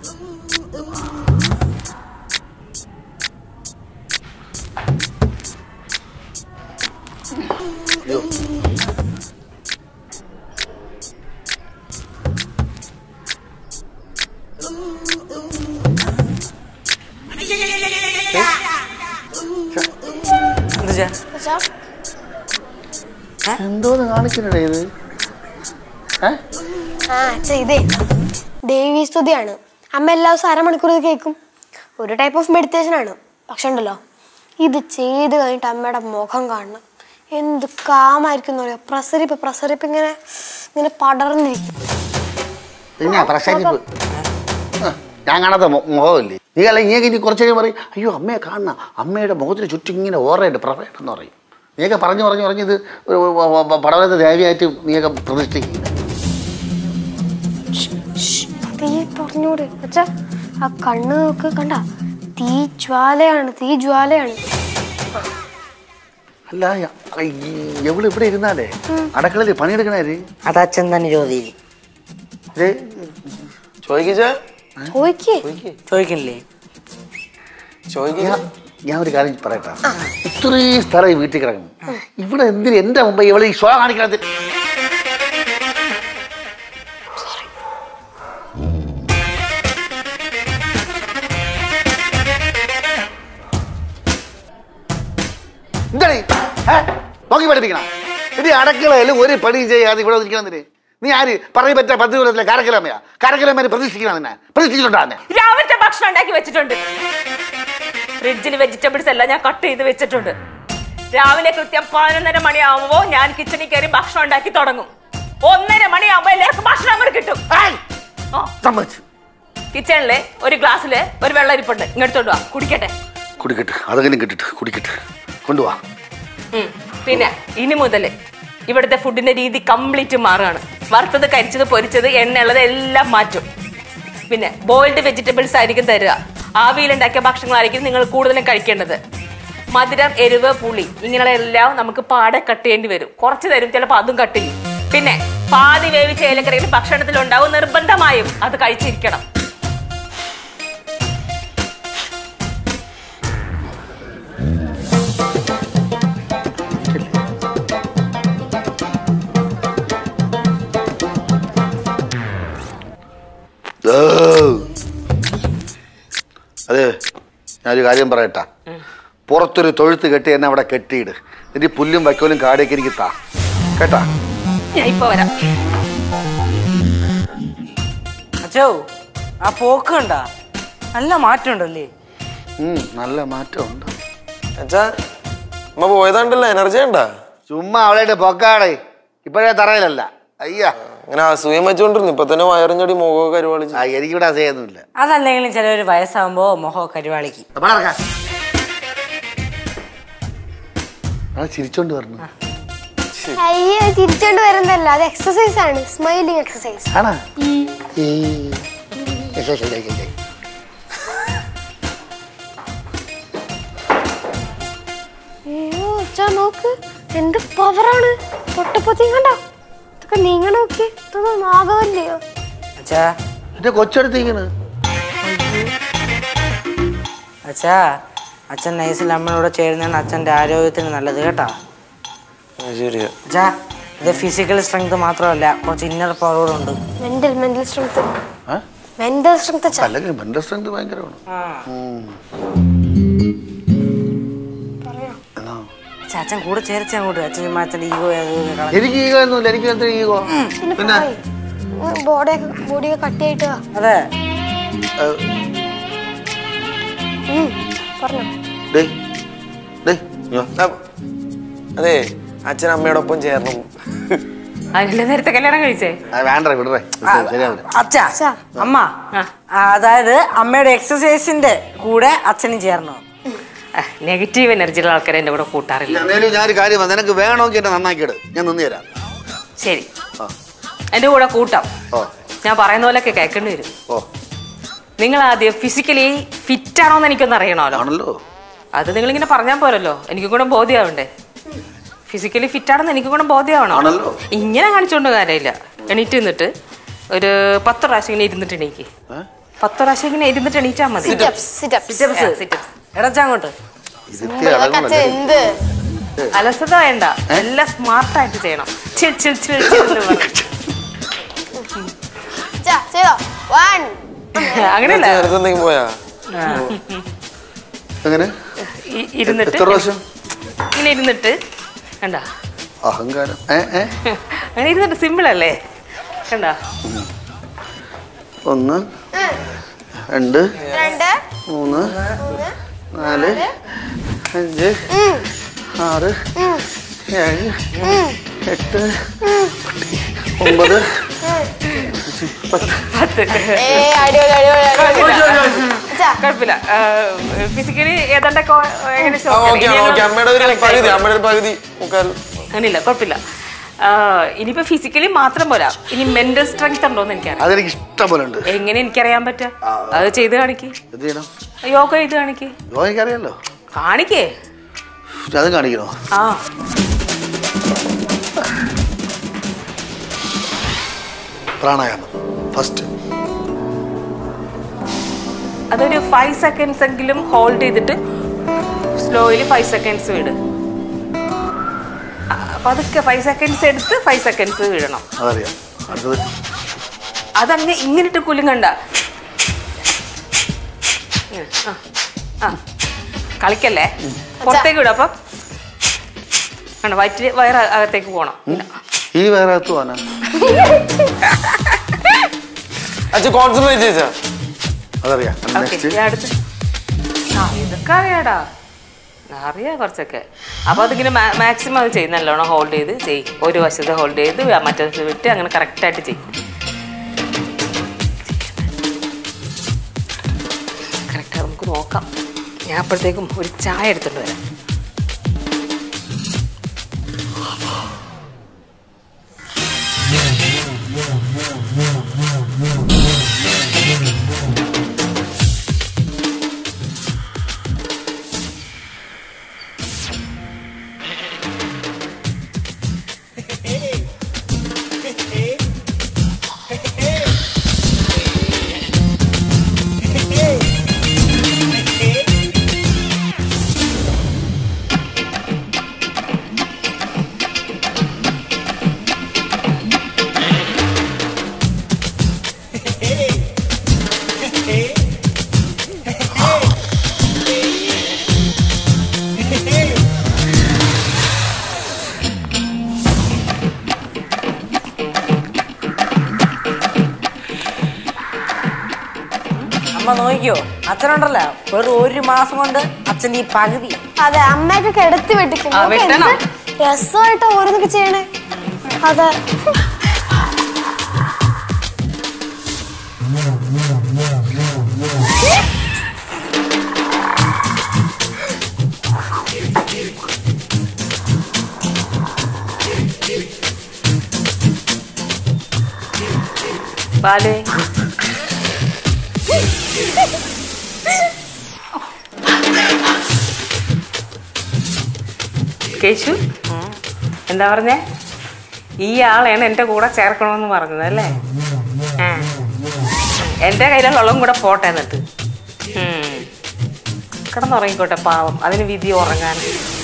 എന്താ അച്ഛാ എന്തോന്ന് കാണിക്കണേ ഇത് ഏ ആ അച്ഛാ ഇതേ ദേവി സ്തുതിയാണ് അമ്മ എല്ലാ ദിവസവും അരമണിക്കൂർ ഇത് കേൾക്കും ഒരു ടൈപ്പ് ഓഫ് മെഡിറ്റേഷൻ ആണ് പക്ഷെ ഉണ്ടല്ലോ ഇത് ചെയ്ത് കഴിഞ്ഞിട്ട് അമ്മയുടെ മുഖം കാണണം എന്ത് കാമായിരിക്കും എന്ന് പറയാ പ്രസരിപ്പ് പ്രസരിപ്പ് ഇങ്ങനെ ഇങ്ങനെ പടർന്നിരിക്കും പിന്നെ പ്രസരിപ്പ് ആ, ഞാൻ കാണാത്ത മു- മുഖമല്ലേ നീ അല്ല നീയൊക്കെ ഇനി കുറച്ച് കഴിയുമ്പോൾ പറയും അയ്യോ അമ്മയെ കാണണം അമ്മയുടെ മുഖത്തിന് ചുറ്റും ഇങ്ങനെ ഓറയുണ്ട് പ്രഭയുണ്ടെന്ന് പറയും നീയൊക്കെ പറഞ്ഞു പറഞ്ഞു പറഞ്ഞ് ഇത് ഒരു വ- വ- വ- പടവലത്തെ ദേവിയായിട്ട് നീയൊക്കെ പ്രതിഷ്ഠിക്കുന്നു തീ പറഞ്ഞൂട് അച്ഛാ ആ കണ്ണ് നോക്ക് കണ്ട തീ ജ്വാലയാണ് തീ ജ്വാലയാണ് അല്ല ഈ എവിടെ ഇവിടെ ഇരുന്നാലേ അടുക്കളയിൽ പണിയെടുക്കണേ അത് അച്ഛൻ തന്നെ ചോദ്യം ചോദിക്കിച്ചാ ചോയ്ക്ക് ചോദിക്കണില്ലേ ചോദിക്കിച്ച ഞാൻ ഞാൻ ഒരു കാര്യം പറയട്ടെ ഇത്രയും സ്ഥലം ഈ വീട്ടിൽ കിടക്കുന്നു ഇവിടെ എന്തിന് എന്റെ മുമ്പ് ഇവളെ ഈ ഷോ കാണിക്കണത് എന്താണീ ഏ? നോക്കി പഠിപ്പിക്കണ ഇത് അടക്കളയിൽ ഒരു പണിയും ചെയ്യാതെ ഇവിടെ നിൽക്കണമെന്നില്ലേ നീ ആര് പറയും പറ്റാ പത്ത് കൊല്ലത്തിലെ കാരക്കലമ്മയാ കാരക്കലമ്മേനെ പ്രതീക്ഷിക്കണം നിന്നെ പ്രതീക്ഷിച്ചിട്ടുണ്ടോ തന്നെ രാവിലത്തെ ഭക്ഷണം ഉണ്ടാക്കി വെച്ചിട്ടുണ്ട് ഫ്രിഡ്ജിൽ വെജിറ്റബിൾസ് എല്ലാം ഞാൻ കട്ട് ചെയ്ത് വെച്ചിട്ടുണ്ട് രാവിലെ കൃത്യം പതിനൊന്നര മണിയാവുമ്പോ ഞാൻ കിച്ചണിൽ കയറി ഭക്ഷണം ഉണ്ടാക്കി തുടങ്ങും ഒന്നര മണിയാവുമ്പോ എല്ലാവർക്കും ഭക്ഷണം അങ്ങോട്ട് കിട്ടും ആ, സമ്മതിച്ചു കിച്ചണില് ഒരു ഗ്ലാസ്സില് ഒരു വെള്ളം ഇരിപ്പുണ്ട് ഇങ്ങോട്ട് വാ കുടിക്കട്ടെ കുടിക്കട്ടെ അതെങ്കിലും കിട്ടിട്ട് കുടിക്കട്ടെ കൊണ്ടുപോവാ ഉം. പിന്നെ ഇനി മുതല് ഇവിടുത്തെ ഫുഡിന്റെ രീതി കംപ്ലീറ്റ് മാറുകയാണ് വറുത്തത് കരിച്ചത് പൊരിച്ചത് എണ്ണയുള്ളത് എല്ലാം മാറ്റും പിന്നെ ബോയിൽഡ് വെജിറ്റബിൾസ് ആയിരിക്കും തരിക ആവിയിലുണ്ടാക്കിയ ഭക്ഷണങ്ങളായിരിക്കും നിങ്ങൾ കൂടുതലും കഴിക്കേണ്ടത് മധുരം എരിവ് പുളി ഇങ്ങനെയുള്ള എല്ലാം നമുക്ക് പാടെ കട്ട് ചെയ്യേണ്ടി വരും കുറച്ച് തരും ചിലപ്പോൾ അതും കട്ട് ചെയ്യും പിന്നെ പാതി വേവിച്ച ഏലക്കറിയിൽ ഭക്ഷണത്തിൽ ഉണ്ടാവും നിർബന്ധമായും അത് കഴിച്ചിരിക്കണം ഓ. അതെ ഞാനൊരു കാര്യം പറയട്ടാ പുറത്തൊരു തൊഴുത്ത് കെട്ടി എന്നെ അവിടെ കെട്ടിയിട് എന്നിട്ട് ഈ പുല്ലും വൈക്കോലും കാടേക്ക് എനിക്ക് താ കേട്ടാ ഞാൻ ഇപ്പൊ വരാം അച്ഛോ ആ പോക്ക് കണ്ടാ നല്ല മാറ്റം ഉണ്ടല്ലേ ഉം, നല്ല മാറ്റമുണ്ട് അച്ഛാ അമ്മ പോയതാണ്ടല്ലോ എനർജി ഉണ്ടാ ചുമ്മാ അവളായിട്ട് പൊക്കാടേ ഇപ്പോഴേ തറയിലല്ല അയ്യാ അങ്ങനെ അസൂയം വെച്ചോണ്ടിരുന്നു ഇപ്പൊ തന്നെ വയറിഞ്ഞടി മുഖമൊക്കെ കരുവാളിച്ച് ആ എനിക്കിവിടെ അസയൊന്നുമില്ല അതല്ലെങ്കിലും ചിലവർ വയസ്സാകുമ്പോ മുഖം കരുവാളിക്ക് ആ ചിരിച്ചോണ്ട് പറഞ്ഞു അയ്യോ തിരിച്ചോണ്ട് വരുന്നതല്ല അത് എക്സസൈസ് ആണ് സ്മൈലിംഗ് എക്സസൈസ് ആണാ ഏയ്. ശരി, ശരി, ശരി, ശരി. അയ്യോ അച്ഛാ നോക്ക് എന്ത് പവറാണ് പൊട്ടപ്പൊത്തിയും കണ്ട ഇതൊക്കെ നീങ്ങ നോക്കി ഇതൊന്നും നാഗമല്ലയോ അച്ഛാ എന്റെ കൊച്ചെടുത്തിരിക്കണ് അച്ഛാ അച്ഛൻ നൈസിൽ അമ്മയോട് ചേരുന്നതാണ് അച്ഛൻ്റെ ആരോഗ്യത്തിന് നല്ലത് കേട്ടാ അത് ശരിയാ അച്ഛാ ഇത് ഫിസിക്കൽ സ്ട്രെങ്ത് മാത്രമല്ല കുറച്ച് ഇന്നർ പവർ ഉണ്ട് മെന്റൽ മെന്റൽ സ്ട്രെങ്ത് ആ? മെന്റൽ സ്ട്രെങ്ത് അച്ഛാ അല്ലെങ്കിൽ മെന്റൽ സ്ട്രെങ്ത് ഭയങ്കരമാണ് ഉം. എന്നാ? അച്ഛാ അച്ഛൻ കൂടെ ചേർച്ച അങ്ങോട്ട് അച്ഛൻ ചുമ്മാ അച്ഛൻ്റെ ഈഗോ എനിക്ക് ഈഗോ ഒന്നുമില്ല എനിക്ക് എന്ത് ഈഗോ പിന്നെ ബോഡിയൊക്കെ ബോഡിയൊക്കെ കട്ടിയായിട്ട് വാ. അതെ ഏഹ്, ഉം, പറഞ്ഞോ ഡേയ്, ഡേയ്, ഇങ്ങ് വാ. ആ, അതെ അച്ഛൻ അമ്മയോടൊപ്പം ചേർന്നു അതിന്റെ നേരത്തെ കല്യാണം കഴിച്ചേ ആ, വേണ്ട വിടറേ ശരിയാവില്ല അച്ഛാ അച്ഛാ. അമ്മ ആ, അതായത് അമ്മയുടെ എക്സസൈസിന്റെ കൂടെ അച്ഛനും ചേർന്നു നെഗറ്റീവ് എനർജിയുള്ള ആൾക്കാരെ എന്റെ കൂടെ കൂട്ടാറില്ല എന്നേലും ഞാനൊരു കാര്യം പറഞ്ഞു. നിനക്ക് വേണമെങ്കിൽ എന്നെ നന്നാക്കിയിട് ഞാൻ നിന്ന് തരാം ശരി ആ എന്റെ കൂടെ കൂട്ടാം ഓ ഞാൻ പറയുന്ന പോലെയൊക്കെ കേൾക്കേണ്ടി വരും ഓ നിങ്ങൾ ആദ്യം ഫിസിക്കലി ഫിറ്റ് ആണോ എന്ന് എനിക്കൊന്ന് അറിയണമല്ലോ ആണല്ലോ അത് നിങ്ങൾ ഇങ്ങനെ പറഞ്ഞാൽ പോരല്ലോ എനിക്കും കൂടെ ബോധ്യമാവണ്ടേ ഫിസിക്കലി ഫിറ്റ് ആണെന്ന് എനിക്കും കൂടെ ബോധ്യമാവണോ ആണല്ലോ. ഇങ്ങനെ കാണിച്ചുകൊണ്ട് കാര്യമില്ല എണീറ്റ് നിന്നിട്ട് ഒരു പത്ത് പ്രാവശ്യം ഇങ്ങനെ ഇരുന്നിട്ട് എണീക്ക് ഏ? പത്ത് പ്രാവശ്യം ഇങ്ങനെ ഇരുന്നിട്ട് എണീറ്റാ മതി സിറ്റപ്സ് സിറ്റപ്സ് സിറ്റപ്സ് സിറ്റപ്സ് എടച്ചാ അങ്ങോട്ട് ഇരുത്തി അച്ഛൻ അടങ്ങുമല്ലേ എന്ത് അലസത വേണ്ട എല്ലാം സ്മാർട്ടായിട്ട് ചെയ്യണം ചിൽ ചിൽ ചിൽ ചിൽ എന്ന് പറഞ്ഞ്. അച്ഛാ ചെയ്തോ വൺ അങ്ങനെയല്ല നേരത്തെ പോയാ എങ്ങനെ ഇ- ഇരുന്നിട്ട് എത്ര പ്രാവശ്യം ഇങ്ങനെ ഇരുന്നിട്ട് കണ്ട അഹങ്കാരം ഏ ഏ അങ്ങനെ ഇരുന്നിട്ട് സിമ്പിൾ അല്ലേ കണ്ട ഒന്ന് രണ്ട് രണ്ട് മൂന്ന് നാല് അഞ്ച് ആറ് ഏഴ് എട്ട് ഒമ്പത് പത്ത് പത്ത് ഏ അടിപൊളി അടിപൊളി അടിപൊളി അച്ഛാ കുഴപ്പമില്ല ഫിസിക്കലി ഏതാണ്ടൊക്കെ എങ്ങനെ ആ ഓക്കെ ഓക്കെ അമ്മയുടെ ഒരു പകുതി അമ്മയുടെ ഒരു പകുതി മുക്കാൽ അങ്ങനെയില്ല കുഴപ്പമില്ല ആ, ഇനിയിപ്പോ ഫിസിക്കലി മാത്രം പോരാ ഇനി മെന്റൽ സ്ട്രെങ്ത് ഉണ്ടോന്ന് എനിക്കറിയാം അതെനിക്ക് ഇഷ്ടം പോലെ ഉണ്ട് എങ്ങനെ എനിക്കറിയാൻ പറ്റുക അത് ചെയ്ത് കാണിക്ക് എന്ത് ചെയ്യണം യോഗ ചെയ്ത് കാണിക്ക് യോഗ എനിക്കറിയാലോ കാണിക്കേ അതും കാണിക്കണോ ആ പ്രാണായാമം ഫസ്റ്റ് അതൊരു ഫൈവ് സെക്കൻഡ്സ് എങ്കിലും ഹോൾഡ് ചെയ്തിട്ട് സ്ലോയില് ഫൈവ് സെക്കൻഡ്സ് വിട് ആ, പതുക്കെ ഫൈവ് സെക്കൻഡ്സ് എടുത്ത് ഫൈവ് സെക്കൻഡ്സ് വിടണം അതറിയാം അടുത്തത് അതങ്ങ് ഇങ്ങനിട്ട് കുലുങ്ങണ്ട ഇങ്ങനെ, ആ, ആ. കളിക്കല്ലേ പുറത്തേക്ക് വിടും അപ്പം കണ്ടോ വയറ്റിൽ വയറ് അകത്തേക്ക് പോകണം ഈ വേറെ അകത്ത് പോകാനാ അച്ഛൻ കോൺസെൻട്രേറ്റ് ചെയ്ച്ചാ അതറിയാം ഓക്കെ നെക്സ്റ്റ് അടുത്ത് ആ ഇതൊക്കെ അറിയാടാ അറിയാം കുറച്ചൊക്കെ അപ്പൊ അതിങ്ങനെ മാക്സിമം അത് ചെയ്യും നല്ലോണം ഹോൾഡ് ചെയ്ത് ചെയ്യും ഒരു വശത്ത് ഹോൾഡ് ചെയ്ത് മറ്റേ വശത്ത് വിട്ട് അങ്ങനെ കറക്റ്റായിട്ട് ചെയ്യും കറക്റ്റ് നമുക്ക് നോക്കാം ഞാൻ അപ്പോഴത്തേക്കും ഒരു ചായ എടുത്തിട്ട് വരാം അമ്മ നോക്കിയോ അച്ഛനുണ്ടല്ലോ വെറും ഒരു മാസം കൊണ്ട് അച്ഛൻ ഈ പകുതി അതെ അമ്മയൊക്കെ കിടത്തി വെട്ടിക്കും ആ, നോക്ക് വെട്ടണം. എന്ത് രസമായിട്ടാ ഓരോന്നൊക്കെ ചെയ്യണേ അതെ ബാലേ കേശു എന്താ പറഞ്ഞേ ഈ ആളെയാണ് എൻ്റെ കൂടെ ചേർക്കണമെന്ന് പറഞ്ഞത് അല്ലേ ആ എൻ്റെ കയ്യിലുള്ള വെള്ളം കൂടെ പോട്ടെ എന്നിട്ട് ഉം. കിടന്നുറങ്ങിക്കോട്ടെ പാവം അതിന് വിധി ഉറങ്ങാൻ